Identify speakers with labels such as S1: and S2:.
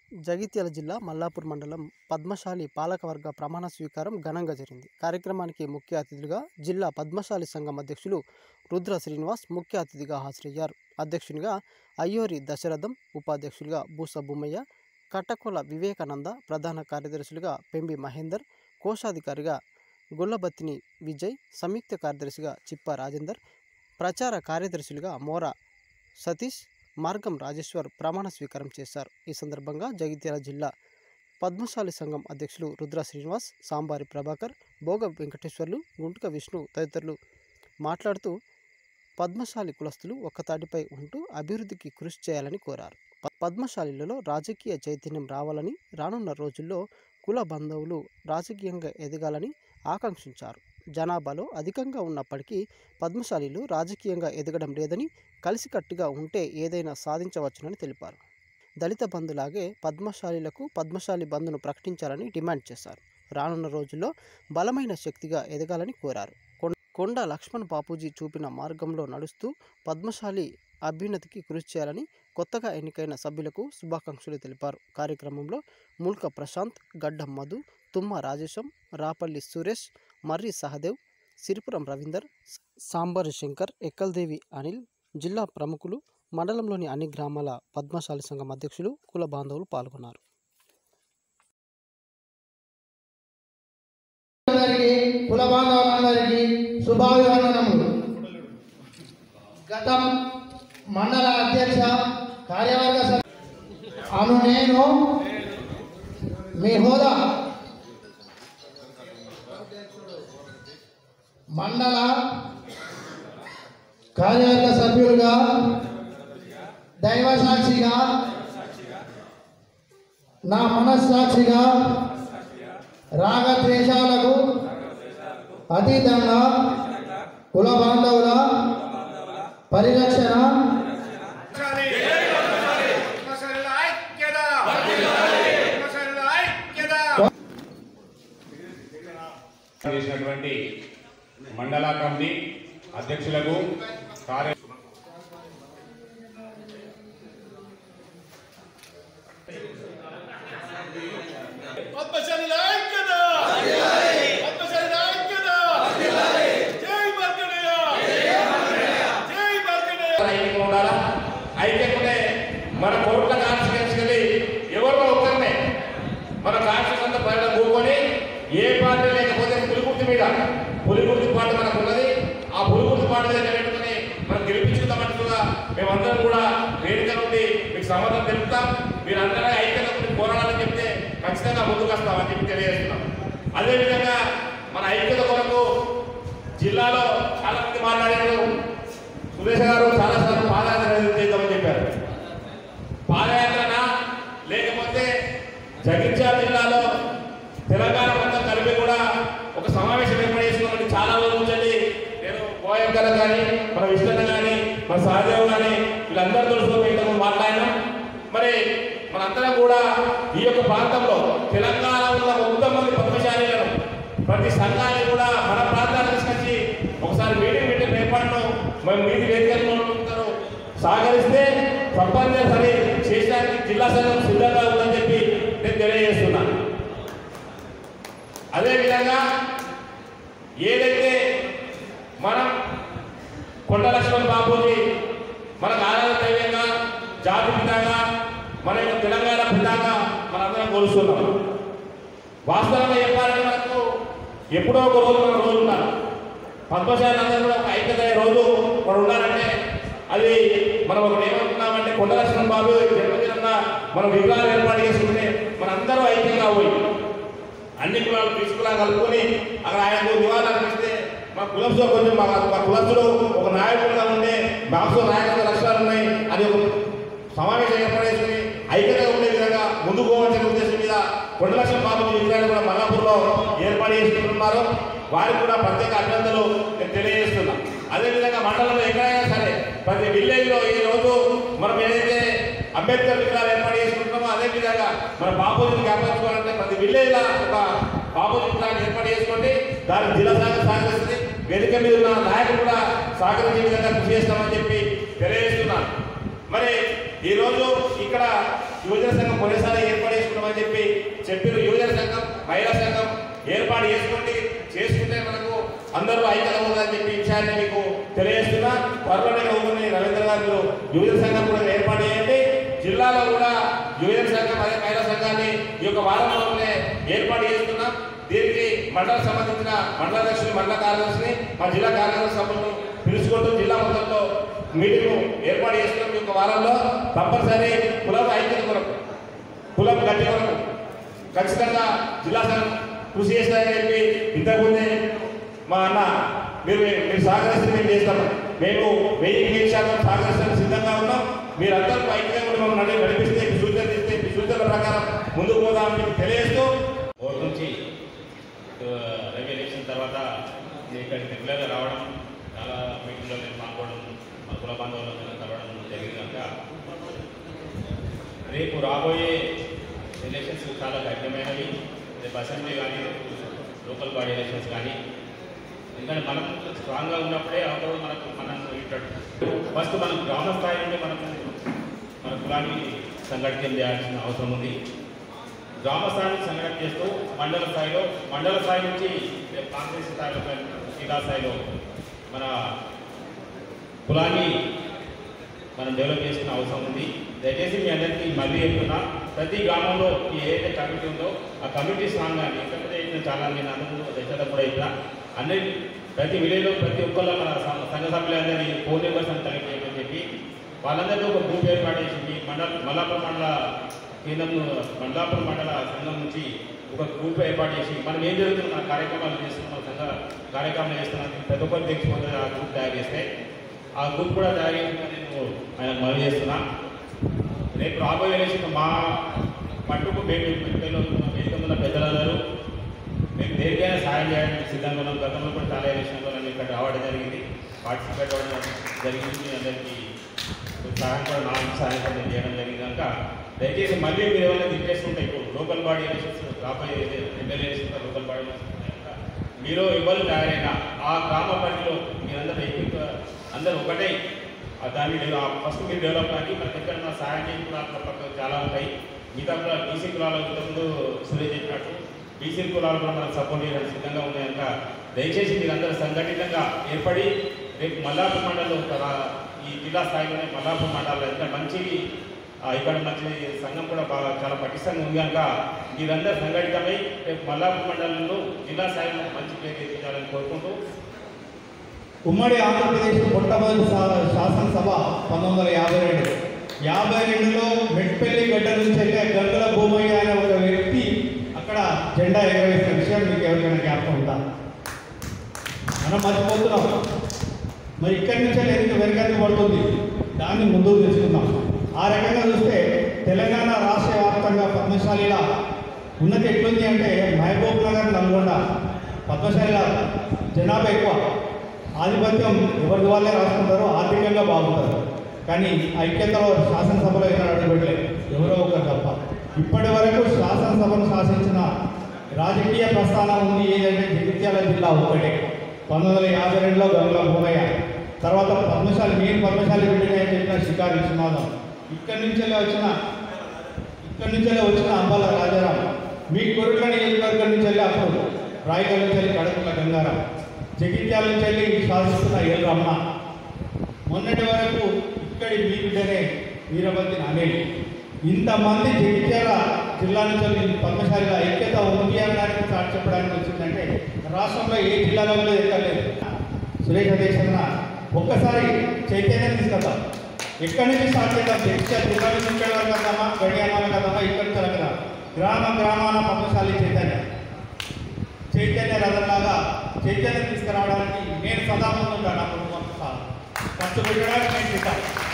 S1: జగిత్యాల జిల్లా మల్లాపూర్ మండలం పద్మశాలి పాలకవర్గ ప్రమాణ స్వీకారం ఘనంగా జరిగింది కార్యక్రమానికి ముఖ్య అతిథులుగా జిల్లా పద్మశాలి సంఘం అధ్యక్షులు రుద్ర శ్రీనివాస్ ముఖ్య అతిథిగా హాజరయ్యారు అధ్యక్షునిగా అయ్యోరి దశరథం ఉపాధ్యక్షులుగా బూస బొమ్మయ్య కట్టకొల వివేకానంద ప్రధాన కార్యదర్శులుగా పెంబి మహేందర్ కోశాధికారిగా గుల్లబత్తిని విజయ్ సంయుక్త కార్యదర్శిగా చిప్ప రాజేందర్ ప్రచార కార్యదర్శులుగా మోర సతీష్ మార్గం రాజేశ్వర్ ప్రమాణ స్వీకారం చేశారు ఈ సందర్భంగా జగిత్యాల జిల్లా పద్మశాలి సంఘం అధ్యక్షులు రుద్ర శ్రీనివాస్ సాంబారి ప్రభాకర్ భోగ వెంకటేశ్వర్లు గుంటుక విష్ణు తదితరులు మాట్లాడుతూ పద్మశాలి కులస్తులు ఒక్కతాటిపై ఉంటూ అభివృద్ధికి కృషి చేయాలని కోరారు ప- పద్మశాలిలలో రాజకీయ చైతన్యం రావాలని రానున్న రోజుల్లో కుల బంధువులు రాజకీయంగా ఎదగాలని ఆకాంక్షించారు జనాభాలో అధికంగా ఉన్నప్పటికీ పద్మశాలిలు రాజకీయంగా ఎదగడం లేదని కలిసికట్టుగా ఉంటే ఏదైనా సాధించవచ్చునని తెలిపారు దళిత బంధులాగే పద్మశాలిలకు పద్మశాలి బంధును ప్రకటించాలని డిమాండ్ చేశారు రానున్న రోజుల్లో బలమైన శక్తిగా ఎదగాలని కోరారు కొం- కొండ లక్ష్మణ్ బాపూజీ చూపిన మార్గంలో నడుస్తూ పద్మశాలి అభ్యున్నతికి కృషి చేయాలని కొత్తగా ఎన్నికైన సభ్యులకు శుభాకాంక్షలు తెలిపారు కార్యక్రమంలో ముల్క ప్రశాంత్ గడ్డం మధు తుమ్మ రాజేశం రాపల్లి సురేష్ మర్రి సహదేవ్ సిరిపురం రవీందర్ స- సాంబరి శంకర్ ఎక్కల్దేవి అనిల్ జిల్లా ప్రముఖులు మండలంలోని అన్ని గ్రామాల పద్మశాలి సంఘం అధ్యక్షులు కుల బాంధవులు పాల్గొన్నారు
S2: అందరికీ కుల బాంధవులందరికీ శుభాభివందనములు గతం మండల అధ్యక్ష కార్యవర్గ సభ్యు అను నేను మీ హోదా మండల కార్యవర్గ సభ్యులుగా దైవ సాక్షిగా నా మనస్సాక్షిగా రాగద్వేషాలకు అతీతంగా కుల బాంధవుల పరిరక్షణ
S3: మసల్ల ఐక్యత మసల్ల ఐక్యత
S4: చేసినటువంటి మండల కమిటీ అధ్యక్షులకు కార్య
S3: పద్మశాలి ఐక్యత పద్మశాలి ఐక్యత జై మార్కండేయ జై మార్కండేయ
S4: ఐక్యంగా ఉండాలా ఐక్యకుంటే మన కోట్ల కాన్స్టిట్యూన్సీ ఎవరో ఒక్కరినే మన కాన్స్టిట్యూన్స్ అంతా ప్రజలు కూకొని ఏ పార్టీ లేకపోతే పులిగుర్తి మీద పులిగుర్తి పార్టీ మనకు ఉన్నది ఆ పులిగుర్తి పార్టీ దగ్గర పెట్టుకుని మనం గెలిపించుకుందామంటుగా మేమందరం కూడా వేదిక నుండి మీకు సమాధానం తెలుపుతాం మీరు అందరూ ఐక్యత గురించి పోరాడాలని చెప్తే ఖచ్చితంగా ముందుకు వస్తామని చెప్పి తెలియజేస్తున్నాం అదేవిధంగా మన ఐక్యత కొరకు జిల్లాలో చాలా మంది మాట్లాడారు సురేష్ గారు చాలా సార్లు పాదయాత్ర చేద్దామని చెప్పారు పాదయాత్రనా లేకపోతే జగిత్యాల జిల్లాలో తెలంగాణ మొత్తం కలిపి కూడా ఒక సమావేశం ఏర్పాటు చేసుకోవాలని చాలా రోజుల నుంచి నేను గోయంకర్ కానీ మన విష్ణు కానీ మన సహదేవ్ కానీ వీళ్ళందరితో ఇంతకు మాట్లాడినాం మరి మనందరం కూడా ఈ యొక్క ప్రాంతంలో తెలంగాణ ఉన్న మొత్తం మంది పద్మశాలీలను ప్రతి సంఘాన్ని కూడా మన ప్రాంతాన్ని తీసుకొచ్చి ఒకసారి మీటింగ్ మీటింగ్ ఏర్పాటును మేము మీది వేదికల్లో ఉంటారు సహకరిస్తే తప్పనిసరి చేయడానికి జిల్లా సంఘం సిద్ధంగా ఉందని చెప్పి నేను తెలియజేస్తున్నా అదేవిధంగా ఏదైతే మనం కొండ లక్ష్మణ్ బాబుజీ మనకు ఆరాధన దైవంగా జాతి పితాగా మన యొక్క తెలంగాణ పితాగా మనందరం కొలుస్తున్నాం వాస్తవంగా చెప్పాలంటే మనకు ఎప్పుడో ఒక రోజు మన రోజు ఉన్నారు పద్మశాలి అందరూ కూడా ఒక ఐక్యత అయ్యే రోజు మనం ఉండాలంటే అది మనం ఒకటి ఏమనుకున్నామంటే కొండ లక్ష్మణ్ బాబు జన్మదినంగా మనం విగ్రహాలు ఏర్పాటు చేసుకుంటే మనందరూ ఐక్యంగా పోయి అన్ని కులాలు తీసుకులా కలుపుకొని అక్కడ ఆయనకు నివాళులు అర్పిస్తే మా కులస్తులో కొంచెం మా మా కులస్తులు ఒక నాయకుడుగా ఉండే మాకు నాయకత్వ లక్ష్యాలు ఉన్నాయి అది ఒక సమావేశం ఏర్పాటు చేసుకుని ఐక్యతగా ఉండే విధంగా ముందుకు పోవాల్సిన ఉద్దేశం మీద రెండు లక్షల బాబు విగ్రహాలు కూడా మల్లాపూర్లో ఏర్పాటు చేసుకుంటున్నారు వారికి కూడా ప్రత్యేక అభినందనలు నేను తెలియజేస్తున్నా అదేవిధంగా మండలంలో ఎక్కడైనా సరే ప్రతి విలేజ్లో ఈ రోజు మనం ఏదైతే అంబేద్కర్ విగ్రహాలు ఏర్పాటు చేసుకుంటున్నామో అదే విధంగా మన బాపూజీని జ్ఞాపకించుకోవాలంటే ప్రతి విలేజ్లో ఒక బాపూజీ విగ్రహాన్ని ఏర్పాటు చేసుకోండి దానికి జిల్లా శాఖ సహకరిస్తుంది వేదిక మీద ఉన్న నాయకులు కూడా సహకరించే విధంగా కృషి చేస్తామని చెప్పి తెలియజేస్తున్నాను మరి ఈరోజు ఇక్కడ యువజన సంఘం కొనసాగి ఏర్పాటు ఏర్పడమని చెప్పి చెప్పిన యువజన సంఘం మహిళా సంఘం ఏర్పాటు చేసుకోండి చేసుకుంటే మనకు అందరూ ఐక్యత ఉందని చెప్పి ఈ విషయాన్ని మీకు తెలియజేస్తున్నా త్వరలోనే ఊరిని రవీంద్ర గారు యువజన సంఘం కూడా ఏర్పాటు చేయండి జిల్లాలో కూడా యువజన సంఘం అదే మహిళా సంఘాన్ని ఈ యొక్క వారంలోనే ఏర్పాటు చేస్తున్నాం దీనికి మండల సంబంధించిన మండల అధ్యక్షులు మండల కార్యదర్శిని మా జిల్లా కార్యదర్శి సభ్యులను పిలుచుకుంటూ జిల్లా మొత్తంలో మీటింగ్ ఏర్పాటు చేస్తున్నాం ఈ యొక్క వారంలో తప్పనిసరి కులం ఐక్యత కొరకు కులం గట్టి కొరకు ఖచ్చితంగా జిల్లా సంఘం కృషి చేస్తారని చెప్పి ఇంతకుముందే మా అన్న మీరు మీరు సహకరిస్తే మేము చేస్తాము మేము వెయ్యి వెయ్యి శాతం సహకరిస్తానికి సిద్ధంగా ఉన్నాం మీరందరూ ఐక్యంగా ఉండి మమ్మల్ని నడిపిస్తే మీ సూచనలు ఇస్తే మీ సూచనల ప్రకారం ముందుకు పోదామని మీకు తెలియజేస్తూ
S5: బోర్డు నుంచి రైల్వే ఎలక్షన్ తర్వాత నేను ఇక్కడికి రెగ్యులర్గా రావడం చాలా మీటింగ్లో నేను పాల్గొనడం మా కుల బాంధవులను కలవడం జరిగింది కనుక రేపు రాబోయే ఎలక్షన్స్ చాలా కఠినమైనవి రేపు అసెంబ్లీ కానీ లోకల్ బాడీ ఎలక్షన్స్ కానీ ఎందుకంటే మనం స్ట్రాంగ్గా ఉన్నప్పుడే అవతల మనకు మనం ఇట్టాడు ఫస్ట్ మనం గ్రామ స్థాయి నుండి మనకు మన కులాన్ని సంఘటితం చేయాల్సిన అవసరం ఉంది గ్రామ స్థాయిని సంఘటన చేస్తూ మండల స్థాయిలో మండల స్థాయి నుంచి రేపు కాంగ్రెస్ స్థాయిలో జిల్లా స్థాయిలో మన కులాన్ని మనం డెవలప్ చేసుకునే అవసరం ఉంది దయచేసి మీ అందరికీ మళ్ళీ చెప్తున్నా ప్రతి గ్రామంలో ఈ ఏదైతే కమిటీ ఉందో ఆ కమిటీ స్ట్రాంగ్ కానీ ఎక్కడ చేసిన చాలా నేను అందరూ దశలో కూడా ఇక్కడ అన్ని ప్రతి విలేజ్లో ప్రతి ఒక్కళ్ళ మన సం- సంఘ సభ్యులందరినీ ఫోన్ నెంబర్స్ అని కలెక్ట్ చేయమని చెప్పి వాళ్ళందరితో ఒక గ్రూప్ ఏర్పాటు చేసి మీ మండల మల్లాపురం మండల కేంద్రం మండలాపురం మండల సంఘం నుంచి ఒక గ్రూప్ ఏర్పాటు చేసి మనం ఏం జరుగుతున్న కార్యక్రమాలు చేస్తున్నాం సంఘ కార్యక్రమాలు చేస్తున్నాం ప్రతి ఒక్కరు తెలిసిపోతుంది ఆ గ్రూప్ తయారు చేస్తే ఆ గ్రూప్ కూడా తయారు చేసి నేను ఆయన మనవి చేస్తున్నా రేపు రాబోయే ఎలక్షన్ మా మట్టుకు మేము పెద్దలు వేదికమున్న పెద్దలందరూ మేము దేనికైనా సాయం చేయడానికి సిద్ధంగా ఉన్నాం గతంలో కూడా చాలా ఎలక్షన్లో నేను ఇక్కడ రావడం జరిగింది పార్టిసిపేట్ అవ్వడం జరిగింది మీ అందరికీ సహాయం కూడా నా సహాయం కూడా నేను చేయడం జరిగింది కనుక దయచేసి మళ్ళీ మీరు ఏమైనా ఇంట్రెస్ట్ ఉంటాయి ఇప్పుడు లోకల్ బాడీ ఎలక్షన్స్ రాబోయే MLA elections local body elections ఉన్నాయి కనుక మీరు ఎవరు తయారైనా ఆ గ్రామ పరిధిలో మీరందరూ ఎక్కువ అందరూ ఒకటే ఆ దాన్ని ఫస్ట్ మీరు డెవలప్ కానీ మనకి ఎక్కడ సహాయం చేయడం కూడా అట్లా పక్కన చాలా ఉంటాయి మిగతా కూడా బీసీ కులాలు ఇంతకుముందు సురేష్ చెప్పినట్టు బీసీ కులాలు కూడా మనకు సపోర్ట్ చేయడానికి సిద్ధంగా ఉన్నాయి కనుక దయచేసి మీరందరూ సంఘటితంగా ఏర్పడి రేపు మల్లాపూర్ మండలంలో ఒక రా- ఈ జిల్లా స్థాయిలోనే మల్లాపూర్ మండలంలో ఎంత మంచి ఆ, ఇక్కడ మంచి సంఘం కూడా బాగా చాలా పటిష్టంగా ఉంది కనుక మీరందరూ సంఘటితమై రేపు మల్లాపూర్ మండలంలో జిల్లా స్థాయిలో మంచి పేరు తెప్పించాలని కోరుకుంటూ
S2: ఉమ్మడి ఆంధ్రప్రదేశ్ మొట్టమొదటి శా- శాసనసభ పంతొమ్మిది వందల యాభై రెండు యాభై రెండులో మెట్పల్లి గడ్డ నుంచి వెళ్ళే గంగుల భూమయ్య అనే ఒక వ్యక్తి అక్కడ జెండా ఎగరవేసిన విషయం మీకు ఎవరికైనా జ్ఞాపకం ఉందా మనం మర్చిపోతున్నాం మరి ఇక్కడి నుంచే ఎందుకు వెనకటి పడుతుంది దాన్ని ముందుకు తెచ్చుకుందాం ఆ రకంగా చూస్తే తెలంగాణ రాష్ట్ర వ్యాప్తంగా పద్మశాలిల ఉన్నతి ఎట్లుంది అంటే మహబూబ్ నగర్ నల్గొండ పద్మశాలిల జనాభా ఎక్కువ ఆధిపత్యం ఎవరి వాళ్ళే రాసుకుంటారో ఆర్థికంగా బాగుంటారు కానీ ఐక్యతలో శాసనసభలో ఏమైనా అడుగుపెట్టలేదు ఎవరో ఒకరు తప్ప ఇప్పటి వరకు శాసనసభను శాసించిన రాజకీయ ప్రస్థానం ఉంది ఏదంటే జగిత్యాల జిల్లా ఒక్కటే పంతొమ్మిది వందల యాభై రెండులో గంగుల భూమయ్య తర్వాత పద్మశాలి నేను పద్మశాలి బిడ్డగా అని చెప్పిన షికారి విశ్వనాథం ఇక్కడి నుంచి వచ్చిన ఇక్కడి నుంచి వచ్చిన అంబాల రాజారాం మీ కొరుట్ల నియోజకవర్గం నుంచి వెళ్ళి అప్పుడు రాయగల్ నుంచి వెళ్ళి కడపల గంగారాం జగిత్యాల నుంచి వెళ్ళి శాసిస్తున్న ఎల్ రమణ మొన్నటి వరకు ఇక్కడి మీ బిడ్డనే వీరభద్రి అనిల్ ఇంతమంది జగిత్యాల జిల్లా నుంచి వెళ్ళి పద్మశాలిగా ఐక్యత ఉంది అనడానికి చాటి చెప్పడానికి వచ్చిందంటే రాష్ట్రంలో ఏ జిల్లాలో లేదు ఎక్కర్లేదు సురేష్ అధ్యక్షన ఒక్కసారి చైతన్యం తీసుకొద్దాం ఎక్కడి నుంచి స్టార్ట్ చేద్దాం జగిత్యాల జిల్లా నుంచి ఇక్కడ వరకు వద్దామా గడియామాల కదమ్మా ఇక్కడి నుంచి అక్కడ గ్రామ గ్రామాన పద్మశాలి చైతన్యం చైతన్య రథంలాగా చైతన్యం తీసుకురావడానికి నేను సదా ముందు ఉంటాను నా కుటుంబం సహా. ఖర్చు పెట్టడానికి నేను సిద్ధం